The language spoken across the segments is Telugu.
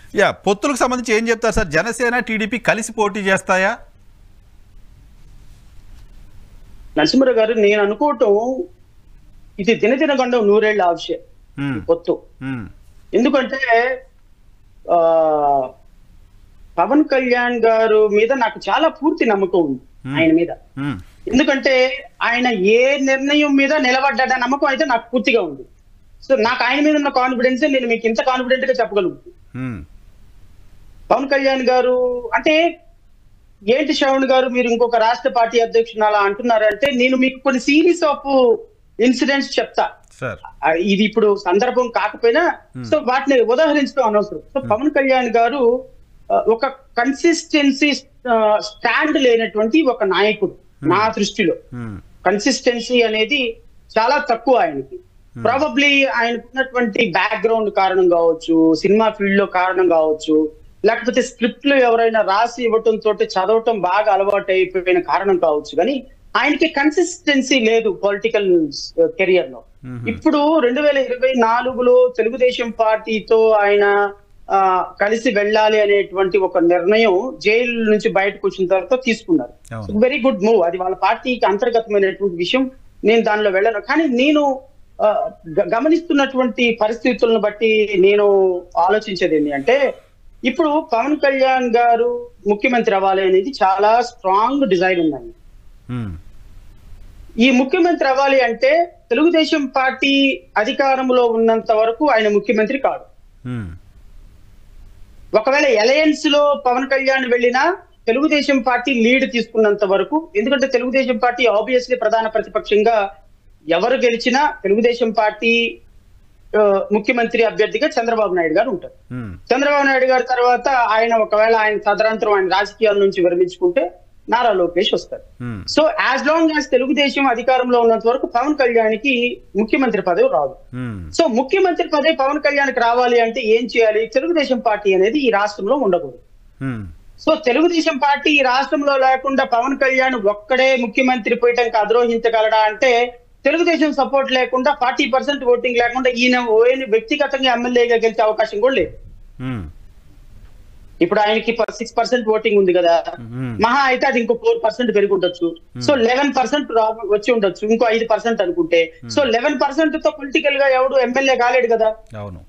యా పొత్తులకు సంబంధించి ఏం చెప్తారు సార్ జనసేన టీడీపీ కలిసి పోటీ చేస్తాయా నరసింహరావు గారు నేను అనుకోవటం ఇది దినదిన గండం నూరేళ్ల ఆవిషయం మ్మ్. పొత్తు మ్మ్. ఎందుకంటే ఆ పవన్ కళ్యాణ్ గారు మీద నాకు చాలా పూర్తి నమ్మకం ఉంది Hmm. ఆయన మీద మ్మ్. ఎందుకంటే ఆయన ఏ నిర్ణయం మీద నిలబడ్డా నమ్మకం అయితే నాకు పూర్తిగా ఉంది సో నాకు ఆయన మీద ఉన్న కాన్ఫిడెన్స్ నేను మీకు ఇంత కాన్ఫిడెంట్ గా చెప్పగలుగుతాను మ్మ్. పవన్ కళ్యాణ్ గారు అంటే ఏంటి శ్రవణ్ గారు మీరు ఇంకొక రాష్ట్ర పార్టీ అధ్యక్షుడు అలా అంటున్నారంటే నేను మీకు కొన్ని సిరీస్ ఆఫ్ ఇన్సిడెంట్స్ చెప్తా సార్ ఆ, ఇది ఇప్పుడు సందర్భం కాకపోయినా సో వాటిని ఉదాహరించడం అనవసరం సో పవన్ కళ్యాణ్ గారు ఆ, ఒక కన్సిస్టెన్సీ స్టాండ్ లేనటువంటి ఒక నాయకుడు నా దృష్టిలో మ్మ్. కన్సిస్టెన్సీ అనేది చాలా తక్కువ ఆయనకి ప్రాబబ్లీ ఆయనకున్నటువంటి బ్యాక్గ్రౌండ్ కారణం కావచ్చు సినిమా ఫీల్డ్ లో కారణం కావచ్చు లేకపోతే స్క్రిప్ట్ లో ఎవరైనా రాసి ఇవ్వటం తోటి చదవటం బాగా అలవాటు అయిపోయిన కారణం కావచ్చు కానీ ఆయనకి కన్సిస్టెన్సీ లేదు పొలిటికల్ కెరియర్ లో మ్మ్. ఇప్పుడు రెండు వేల ఇరవై నాలుగులో తెలుగుదేశం పార్టీతో ఆయన ఆ, కలిసి వెళ్ళాలి అనేటువంటి ఒక నిర్ణయం జైలు నుంచి బయటకు వచ్చిన తర్వాత తీసుకున్నారు అవును. వెరీ గుడ్ మూవ్ అది వాళ్ళ పార్టీకి అంతర్గతమైనటువంటి విషయం నేను దానిలో వెళ్ళను కానీ నేను ఆ, గ- గమనిస్తున్నటువంటి పరిస్థితులను బట్టి నేను ఆలోచించేది ఏంటి అంటే ఇప్పుడు పవన్ కళ్యాణ్ గారు ముఖ్యమంత్రి అవ్వాలి అనేది చాలా స్ట్రాంగ్ డిజైన్ ఉందండి మ్మ్. ఈ ముఖ్యమంత్రి అవ్వాలి అంటే తెలుగుదేశం పార్టీ అధికారంలో ఉన్నంత వరకు ఆయన ముఖ్యమంత్రి కాదు మ్మ్. ఒకవేళ అలయన్స్ లో పవన్ కళ్యాణ్ వెళ్ళినా తెలుగుదేశం పార్టీ లీడ్ తీసుకున్నంత వరకు ఎందుకంటే తెలుగుదేశం పార్టీ ఆబ్వియస్లీ ప్రధాన ప్రతిపక్షంగా ఎవరు గెలిచినా తెలుగుదేశం పార్టీ ఆ, ముఖ్యమంత్రి అభ్యర్థిగా చంద్రబాబు నాయుడు గారు ఉంటారు మ్మ్. చంద్రబాబు నాయుడు గారి తర్వాత ఆయన ఒకవేళ ఆయన తదనంతరం ఆయన రాజకీయాల నుంచి విరమించుకుంటే నారా లోకేష్ వస్తారు hmm. So as long as Telugu Desam అధికారంలో ఉన్నంత వరకు పవన్ కళ్యాణ్ కి ముఖ్యమంత్రి పదవి రాదు మ్మ్. సో ముఖ్యమంత్రి పదవి పవన్ కళ్యాణ్ కి రావాలి అంటే ఏం చేయాలి తెలుగుదేశం పార్టీ అనేది ఈ రాష్ట్రంలో ఉండకూడదు మ్మ్. సో తెలుగుదేశం పార్టీ ఈ రాష్ట్రంలో లేకుండా పవన్ కళ్యాణ్ ఒక్కడే ముఖ్యమంత్రి పీఠంకి అధిరోహించగలడా అంటే తెలుగుదేశం సపోర్ట్ లేకుండా ఫార్టీ పర్సెంట్ ఓటింగ్ లేకుండా ఈయన ఓయని వ్యక్తిగతంగా ఎమ్మెల్యేగా గెలిచే అవకాశం కూడా లేదు మ్మ్. ఇప్పుడు ఆయనకి సిక్స్ పర్సెంట్ ఓటింగ్ ఉంది కదా మ్మ్. మహా అయితే అది ఇంకో ఫోర్ పర్సెంట్ పెరిగి ఉండొచ్చు సో లెవెన్ పర్సెంట్ వచ్చి ఉండొచ్చు ఇంకో ఐదు పర్సెంట్ అనుకుంటే సో లెవెన్ పర్సెంట్ తో పొలిటికల్ గా ఎవడు ఎమ్మెల్యే కాలేడు కదా అవును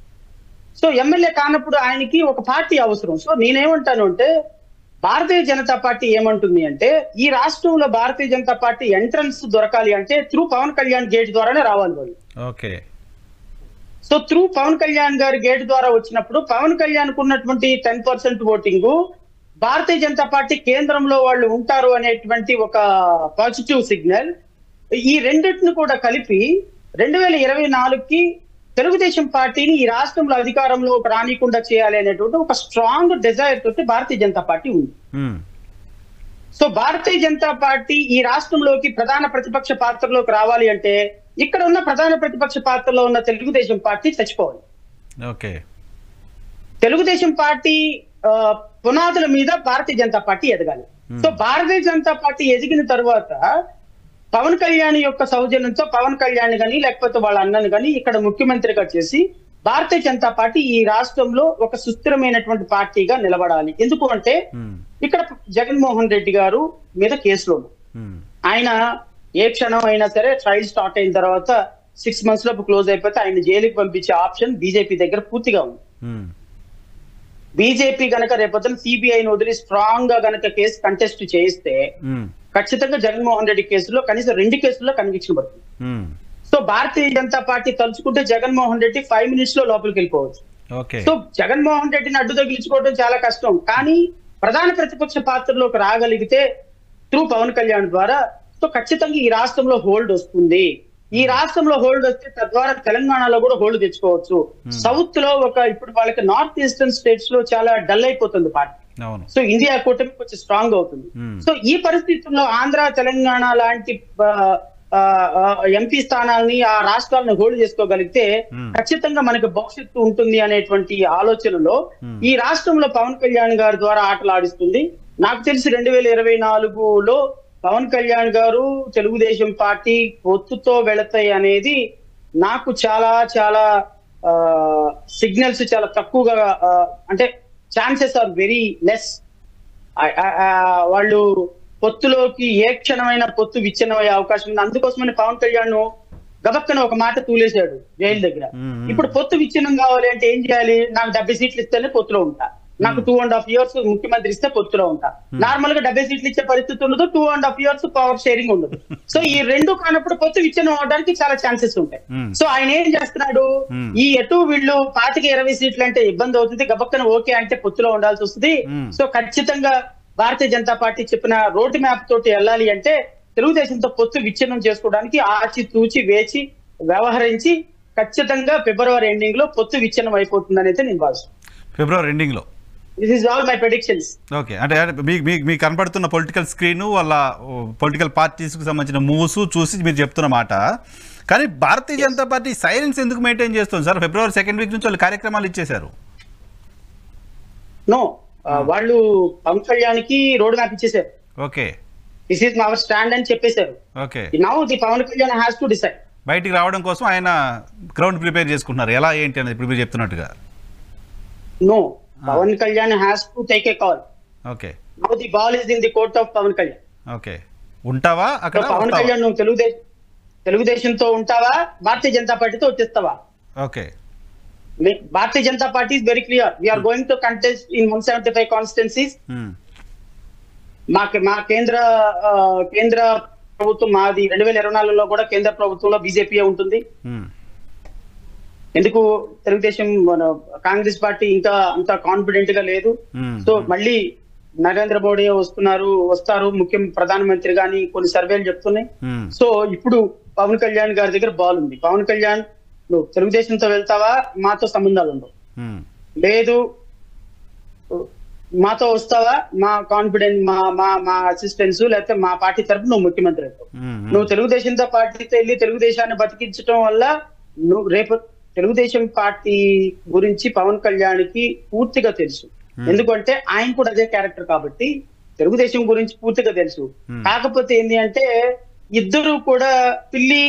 సో ఎమ్మెల్యే కానప్పుడు ఆయనకి ఒక పార్టీ అవసరం సో నేనేమంటాను అంటే భారతీయ జనతా పార్టీ ఏమంటుంది అంటే ఈ రాష్ట్రంలో భారతీయ జనతా పార్టీ ఎంట్రన్స్ దొరకాలి అంటే త్రూ పవన్ కళ్యాణ్ గేట్ ద్వారానే రావాలి వాళ్ళు okay so through Pawan Kalyan గారి గేట్ ద్వారా వచ్చినప్పుడు పవన్ కళ్యాణ్ ఉన్నటువంటి ten percent voting Bharatiya Janata party కేంద్రంలో వాళ్ళు ఉంటారు అనేటువంటి ఒక పాజిటివ్ సిగ్నల్ ఈ రెండింటిని కూడా కలిపి రెండు వేల ఇరవై నాలుగుకి తెలుగుదేశం పార్టీని ఈ రాష్ట్రంలో అధికారంలో రానికుండా చేయాలి అనేటువంటి ఒక స్ట్రాంగ్ డిజైర్ తోటి భారతీయ జనతా పార్టీ ఉంది hmm. So Bharatiya Janata party ఈ రాష్ట్రంలోకి ప్రధాన ప్రతిపక్ష పాత్రలోకి రావాలి అంటే ఇక్కడ ఉన్న ప్రధాన ప్రతిపక్ష పాత్రలో ఉన్న తెలుగుదేశం పార్టీ చచ్చిపోవాలి ఓకే తెలుగుదేశం పార్టీ ఆ, పునాదుల మీద భారతీయ జనతా పార్టీ ఎదగాలి సో భారతీయ జనతా పార్టీ ఎదిగిన తర్వాత పవన్ కళ్యాణ్ యొక్క సౌజన్యంతో పవన్ కళ్యాణ్ గాని లేకపోతే వాళ్ళ అన్నను గాని ఇక్కడ ముఖ్యమంత్రిగా చేసి భారతీయ జనతా పార్టీ ఈ రాష్ట్రంలో ఒక సుస్థిరమైనటువంటి పార్టీగా నిలబడాలి ఎందుకు అంటే మ్మ్. ఇక్కడ జగన్మోహన్ రెడ్డి గారు మీద కేసులు ఉన్నాయి. మ్మ్. ఆయన ఏ క్షణం అయినా సరే ట్రయల్ స్టార్ట్ అయిన తర్వాత సిక్స్ మంత్స్ లోపు క్లోజ్ అయిపోతే ఆయన జైలుకి పంపించే ఆప్షన్ బీజేపీ దగ్గర పూర్తిగా ఉంది మ్మ్. బీజేపీ గనక రేపొద్దున సిబిఐని వదిలి స్ట్రాంగ్ గా గనక కేసు కంటెస్ట్ చేయిస్తే మ్మ్. ఖచ్చితంగా జగన్మోహన్ రెడ్డి కేసులో కనీసం రెండు కేసుల్లో కన్విక్షన్ పడుతుంది hmm. So Bharatiya Janata party తలుచుకుంటే జగన్మోహన్ రెడ్డి ఫైవ్ మినిట్స్ లో లోపలికి వెళ్ళిపోవచ్చు ఓకే సో జగన్మోహన్ రెడ్డిని అడ్డు తగిలించుకోవడం చాలా కష్టం కానీ ప్రధాన ప్రతిపక్ష పాత్రలోకి రాగలిగితే త్రూ పవన్ కళ్యాణ్ ద్వారా సో ఖచ్చితంగా ఈ రాష్ట్రంలో హోల్డ్ వస్తుంది ఈ రాష్ట్రంలో హోల్డ్ వస్తే తద్వారా తెలంగాణలో కూడా హోల్డ్ తెచ్చుకోవచ్చు సౌత్ లో ఒక ఇప్పుడు వాళ్ళకి నార్త్ ఈస్టర్న్ స్టేట్స్ లో చాలా డల్ అయిపోతుంది పార్టీ అవును సో ఇండియా కూటమి కొంచెం స్ట్రాంగ్ అవుతుంది మ్మ్. సో ఈ పరిస్థితుల్లో ఆంధ్ర తెలంగాణ లాంటి ఎంపీ స్థానాల్ని ఆ రాష్ట్రాలను హోల్డ్ చేసుకోగలిగితే Hmm. ఖచ్చితంగా మనకి భవిష్యత్తు ఉంటుంది అనేటువంటి ఆలోచనలో Hmm. ఈ రాష్ట్రంలో పవన్ కళ్యాణ్ గారి ద్వారా ఆటలు ఆడిస్తుంది నాకు తెలిసి రెండు వేల ఇరవై నాలుగులో పవన్ కళ్యాణ్ గారు తెలుగుదేశం పార్టీ పొత్తుతో వెళతాయి అనేది నాకు చాలా చాలా సిగ్నల్స్ చాలా తక్కువగా ఆ, అంటే ఛాన్సెస్ ఆర్ వెరీ లెస్ వాళ్ళు పొత్తులోకి ఏ క్షణమైన పొత్తు విచ్ఛిన్నమయ్యే అవకాశం ఉంది అందుకోసమని పవన్ కళ్యాణ్ గబక్కన ఒక మాట తూలేశాడు జైలు దగ్గర మ్మ్. ఇప్పుడు పొత్తు విచ్ఛిన్నం కావాలి అంటే ఏం చేయాలి నాకు డెబ్బై సీట్లు ఇస్తేనే పొత్తులో ఉంటా నాకు టూ అండ్ హాఫ్ ఇయర్స్ ముఖ్యమంత్రి ఇస్తే పొత్తులో ఉంటా నార్మల్ గా డెబ్బై సీట్లు ఇచ్చే పరిస్థితి ఉండదు two and half years power sharing ఉండదు సో ఈ రెండు కానప్పుడు పొత్తు విచ్ఛిన్నం అవడానికి చాలా ఛాన్సెస్ ఉంటాయి మ్మ్. సో ఆయన ఏం చేస్తున్నాడు మ్మ్. ఈ ఎటు వీళ్ళు పాతిక ఇరవై సీట్లు అంటే ఇబ్బంది అవుతుంది గబక్కన ఓకే అంటే పొత్తులో ఉండాల్సి వస్తుంది మ్మ్. సో ఖచ్చితంగా భారతీయ జనతా పార్టీ చెప్పిన రోడ్ మ్యాప్ తోటి వెళ్ళాలి అంటే తెలుగుదేశంతో పొత్తు విచ్ఛిన్నం చేసుకోవడానికి ఆచి తూచి వేచి వ్యవహరించి ఖచ్చితంగా ఫిబ్రవరి ఎండింగ్ లో పొత్తు విచ్ఛిన్నం అయిపోతుందని అయితే నేను భావిస్తున్నాను ఫిబ్రవరి ఎండింగ్లో this is all my predictions okay అంటే మీకు మీకు మీకు కనపడుతున్న పొలిటికల్ స్క్రీన్ వాళ్ళ పొలిటికల్ పార్టీస్కి సంబంధించిన మూవ్స్ చూసి మీరు చెప్తున్న మాట కానీ భారతీయ జనతా పార్టీ సైలెన్స్ ఎందుకు మెయింటైన్ చేస్తుంది సార్ ఫిబ్రవరి సెకండ్ వీక్ నుంచి వాళ్ళు కార్యక్రమాలు ఇచ్చేశారు నో వాళ్ళు పవన్ కళ్యాణ్ కి రోడ్ మ్యాప్ ఇచ్చేసారు okay this is our stand అని చెప్పేశారు okay now the Pawan Kalyan has to decide బయటికి రావడం కోసం ఆయన గ్రౌండ్ ప్రిపేర్ చేసుకుంటున్నారు ఎలా ఏంటి అనేది ఇప్పుడు మీరు చెప్తున్నట్టుగా no Pawan Kalyan has to take a call okay now the ball is in the court of Pawan Kalyan okay ఉంటావా అక్కడ సో పవన్ వస్తావా? కళ్యాణ్ నువ్వు తెలుగుదేశం తెలుగుదేశంతో ఉంటావా భారతీయ జనతా పార్టీతో వచ్చేస్తావా ఓకే మీ- Bharatiya Janata party is very clear we're going to contest in one seventy five constituencies hmm. మా మా కేంద్ర ఆ, కేంద్ర ప్రభుత్వం మాది రెండు వేల ఇరవై నాలుగులో కూడా కేంద్ర ప్రభుత్వంలో బీజేపీ ఉంటుంది మ్మ్. ఎందుకు తెలుగుదేశం మన కాంగ్రెస్ పార్టీ ఇంకా అంత కాన్ఫిడెంట్ గా లేదు మ్మ్. సో మళ్ళీ నరేంద్ర మోడీ వస్తున్నారు వస్తారు ముఖ్యం ప్రధానమంత్రి గాని కొన్ని సర్వేలు చెప్తున్నాయి మ్మ్. సో ఇప్పుడు పవన్ కళ్యాణ్ గారి దగ్గర బాల్ ఉంది పవన్ కళ్యాణ్ నువ్వు తెలుగుదేశంతో వెళ్తావా మాతో సంబంధాలు ఉండవు మ్మ్. లేదు మాతో వస్తావా మా కాన్ఫిడెంట్ మా మా మా అసిస్టెన్స్ లేకపోతే మా పార్టీ తరపు నువ్వు ముఖ్యమంత్రి అవుతావు మ్మ్. నువ్వు తెలుగుదేశంతో పార్టీతో వెళ్ళి తెలుగుదేశాన్ని బతికించడం వల్ల నువ్వు రేపు తెలుగుదేశం పార్టీ గురించి పవన్ కళ్యాణ్ కి పూర్తిగా తెలుసు ఎందుకంటే ఆయన కూడా అదే క్యారెక్టర్ కాబట్టి తెలుగుదేశం గురించి పూర్తిగా తెలుసు Hmm. కాకపోతే ఏంటి అంటే ఇద్దరు కూడా పిల్లి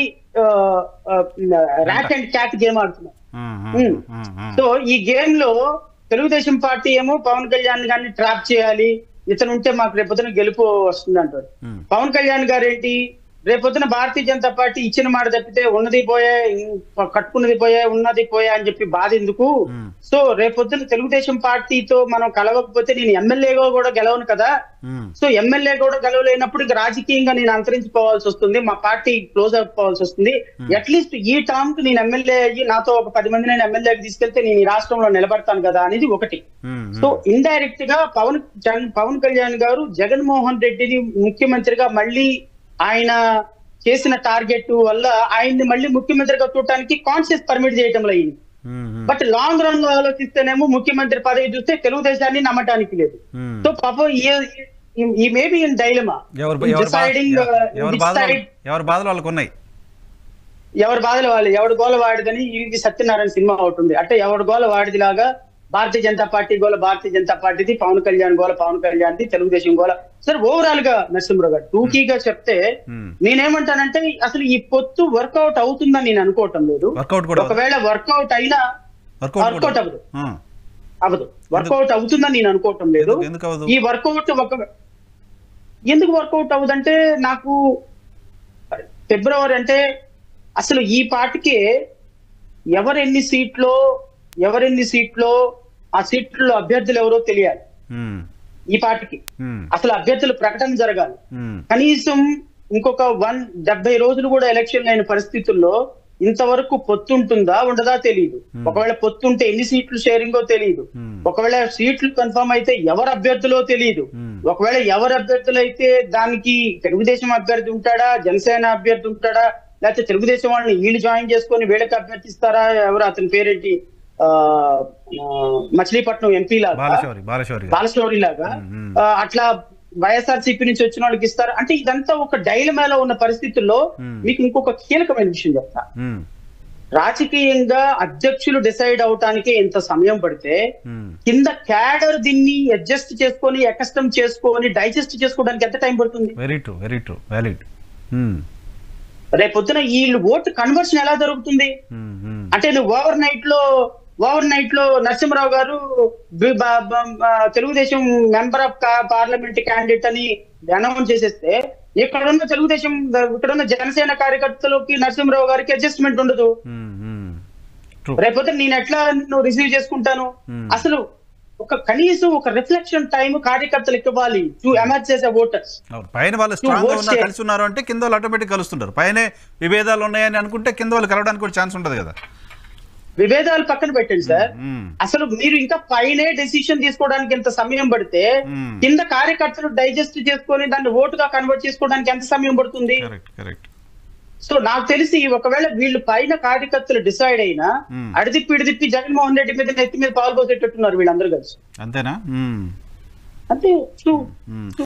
ర్యాట్ అండ్ క్యాట్ గేమ్ ఆడుతున్నారు మ్మ్. మ్మ్. మ్మ్. మ్మ్. సో ఈ గేమ్ లో తెలుగుదేశం పార్టీ ఏమో పవన్ కళ్యాణ్ గారిని ట్రాప్ చేయాలి ఇతను ఉంటే మాకు రేపొద్దున గెలుపు వస్తుంది అంటారు మ్మ్. పవన్ కళ్యాణ్ గారు ఏంటి రేపొద్దున భారతీయ జనతా పార్టీ ఇచ్చిన మాట తప్పితే ఉన్నది పోయే కట్టుకున్నది పోయే ఉన్నది పోయే అని చెప్పి బాధ ఎందుకు మ్మ్. సో రేపొద్దున తెలుగుదేశం పార్టీతో మనం కలవకపోతే నేను ఎమ్మెల్యేగా కూడా గెలవను కదా మ్మ్. సో ఎమ్మెల్యే కూడా గెలవలేనప్పుడు ఇక రాజకీయంగా నేను అంతరించిపోవాల్సి వస్తుంది మా పార్టీ క్లోజ్ అయిపోవాల్సి వస్తుంది అట్లీస్ట్ ఈ టర్మ్ కి నేను ఎమ్మెల్యే అయ్యి నాతో ఒక పది మంది నేను ఎమ్మెల్యేకి తీసుకెళ్తే నేను ఈ రాష్ట్రంలో నిలబడతాను కదా అనేది ఒకటి మ్మ్. సో ఇండైరెక్ట్ గా పవన్ జన్- పవన్ కళ్యాణ్ గారు జగన్మోహన్ రెడ్డిని ముఖ్యమంత్రిగా మళ్ళీ ఆయన చేసిన టార్గెట్ వల్ల ఆయన్ని మళ్ళీ ముఖ్యమంత్రిగా చూడటానికి కాన్షియస్ పర్మిట్ చేయటంలో అయింది మ్మ్. బట్ లాంగ్ రన్ లో ఆలోచిస్తేనేమో ముఖ్యమంత్రి పదవి చూస్తే తెలుగుదేశాన్ని నమ్మటానికి లేదు మ్మ్. సో పాపం ఈ మేబీ ఇన్ డైలమా ఎవరు ఎవరి బాధ డిసైడింగ్ ఎవరి బాధలు వాళ్ళ- ఎవరి బాధలు వాళ్ళకు ఉన్నాయి ఎవరి బాధలు వాళ్ళు ఎవరి గోల వాడిదని ఇది సత్యనారాయణ సినిమా ఒకటి ఉంది అంటే ఎవరి గోల వాడిది లాగా భారతీయ జనతా పార్టీ గోల భారతీయ జనతా పార్టీది పవన్ కళ్యాణ్ గోల పవన్ కళ్యాణ్ది తెలుగుదేశం గోల సరే ఓవరాల్ గా నరసింహరావు గారు టూకీగా చెప్తే మ్మ్. నేనేమంటానంటే అసలు ఈ పొత్తు వర్కౌట్ అవుతుందని నేను అనుకోవటం లేదు వర్కౌట్ కూడా ఒకవేళ వర్కౌట్ అయినా వర్కౌట్ కూడా వర్కౌట్ అవ్వదు ఆ. అవ్వదు వర్కౌట్ అవుతుందని నేను అనుకోవటం లేదు ఎందుకు- ఎందుకు అవ్వదు ఈ వర్కౌట్ ఒక ఎందుకు వర్కౌట్ అవ్వదంటే నాకు ఫిబ్రవరి అంటే అసలు ఈ పార్టీకి ఎవరెన్ని సీట్లో ఎవరెన్ని సీట్లో ఆ సీట్లలో అభ్యర్థులు ఎవరో తెలియాలి మ్మ్. ఈ పార్టీకి మ్మ్. అసలు అభ్యర్థుల ప్రకటన జరగాలి మ్మ్. కనీసం ఇంకొక వన్ డెబ్బై రోజులు కూడా ఎలక్షన్ అయిన పరిస్థితుల్లో ఇంతవరకు పొత్తు ఉంటుందా ఉండదా తెలియదు ఒకవేళ పొత్తు ఉంటే ఎన్ని సీట్లు షేరింగో తెలియదు మ్మ్. ఒకవేళ సీట్లు కన్ఫర్మ్ అయితే ఎవరు అభ్యర్థులో తెలియదు మ్మ్. ఒకవేళ ఎవరు అభ్యర్థులు అయితే దానికి తెలుగుదేశం అభ్యర్థి ఉంటాడా జనసేన అభ్యర్థి ఉంటాడా లేకపోతే తెలుగుదేశం వాళ్ళని వీళ్ళు జాయిన్ చేసుకొని వీళ్ళకి అభ్యర్థిస్తారా ఎవరు అతని పేరేంటి ఆ, ఆ, మచిలీపట్నం ఎంపీ లాగా బాలశౌరి బాలశౌరి గారు. బాలస్టోరీ లాగా మ్మ్. ఆ, అట్లా వైఎస్ఆర్ సిపి నుంచి వచ్చిన వాళ్ళకి ఇస్తారు అంటే ఇదంతా ఒక డైలమాలో ఉన్న పరిస్థితుల్లో మ్మ్. మీకు ఇంకొక కీలకమైన విషయం చెప్తా మ్మ్. రాజకీయంగా అధ్యక్షులు డిసైడ్ అవటానికి ఎంత సమయం పడితే మ్మ్. కింద క్యాడర్ దీన్ని అడ్జస్ట్ చేసుకొని ఎకస్టమ్ చేసుకొని డైజెస్ట్ చేసుకోవడానికి ఎంత టైం పడుతుంది very true very true valid hmm. రేపొద్దున వీళ్ళు ఓటు కన్వర్షన్ ఎలా జరుగుతుంది ఉమ్, ఉమ్. అంటే నువ్వు ఓవర్ నైట్ లో ఓవర్ నైట్ లో నరసింహరావు గారు బి- బ- బ- బ- Telugu Desam member of parliament candidate అని అనౌన్స్ చేసేస్తే ఇక్కడ ఉన్న తెలుగుదేశం ఇక్కడ ఉన్న జనసేన కార్యకర్తలకి నరసింహరావు గారికి అడ్జస్ట్మెంట్ ఉండదు ఉమ్, ఉమ్. True. రేపొద్దు నేను ఎట్లా నువ్వు రిసీవ్ చేసుకుంటాను Hmm. అసలు ఒక కనీసం ఒక రిఫ్లెక్షన్ టైం కార్యకర్తలకు ఇవ్వాలి టు ఎమర్జ్ చేసే ఓటర్స్ అవును. పైన వాళ్ళు స్ట్రాంగ్ గా vote ఉన్నారు share. కలిసి ఉన్నారు అంటే కింద వాళ్ళు ఆటోమేటిక్ కలుస్తుంటారు పైనే విభేదాలు ఉన్నాయని అనుకుంటే కింద వాళ్ళు కలవడానికి కూడా ఛాన్స్ ఉంటుంది కదా విభేదాలు పక్కన పెట్టండి సార్ ఉమ్, అసలు మీరు ఇంకా పైనే డెసిషన్ తీసుకోవడానికి ఎంత సమయం పడితే Hmm. కింద కార్యకర్తలు డైజెస్ట్ చేసుకొని దాన్ని ఓటుగా కన్వర్ట్ చేసుకోవడానికి ఎంత సమయం పడుతుంది కరెక్ట్ కరెక్ట్ సో నాకు తెలిసి ఒకవేళ వీళ్ళు పైన కార్యకర్తలు డిసైడ్ అయినా Hmm. అడిదిప్పి ఇడిదిప్పి జగన్మోహన్ రెడ్డి మీద నెత్తి మీద పాల్గొసేటట్టున్నారు వీళ్ళందరూ కలిసి అంతేనా ఉమ్, అంతే సో ఉమ్.